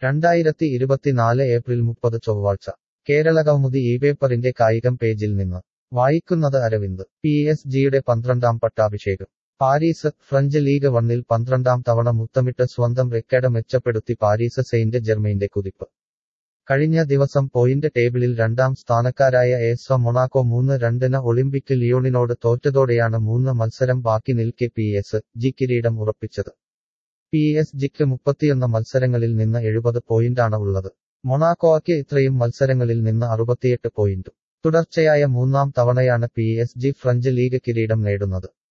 രണ്ടായിരത്തി ഇരുപത്തിനാല് ഏപ്രിൽ മുപ്പത് ചൊവ്വാഴ്ച കേരളകൗമുദി ഈ പേപ്പറിന്റെ കായികം പേജിൽ നിന്ന് വായിക്കുന്നത് അരവിന്ദ് പി എസ് ജിയുടെ പന്ത്രണ്ടാം പട്ടാഭിഷേകം പാരീസ് ഫ്രഞ്ച് ലീഗ് വണ്ണിൽ പന്ത്രണ്ടാം തവണ മുത്തമിട്ട് സ്വന്തം റെക്കോർഡ് മെച്ചപ്പെടുത്തി പാരീസ് സെയിന്റ് ജെർമെയിന്റെ കുതിപ്പ് കഴിഞ്ഞ ദിവസം പോയിന്റ് ടേബിളിൽ രണ്ടാം സ്ഥാനക്കാരായ എസ് മൊണാക്കോ മൂന്ന് രണ്ടിന് ഒളിമ്പിക് ലിയോണിനോട് തോറ്റതോടെയാണ് മൂന്ന് മത്സരം ബാക്കി നിൽക്കെ പി എസ് ജി കിരീടം ഉറപ്പിച്ചത് പി എസ് ജിക്ക് മുപ്പത്തിയൊന്ന് മത്സരങ്ങളിൽ നിന്ന് എഴുപത് പോയിന്റാണ് ഉള്ളത് മൊണാക്കോയ്ക്ക് ഇത്രയും മത്സരങ്ങളിൽ നിന്ന് അറുപത്തിയെട്ട് പോയിന്റും തുടർച്ചയായ മൂന്നാം തവണയാണ് P S G French league കിരീടം നേടുന്നത്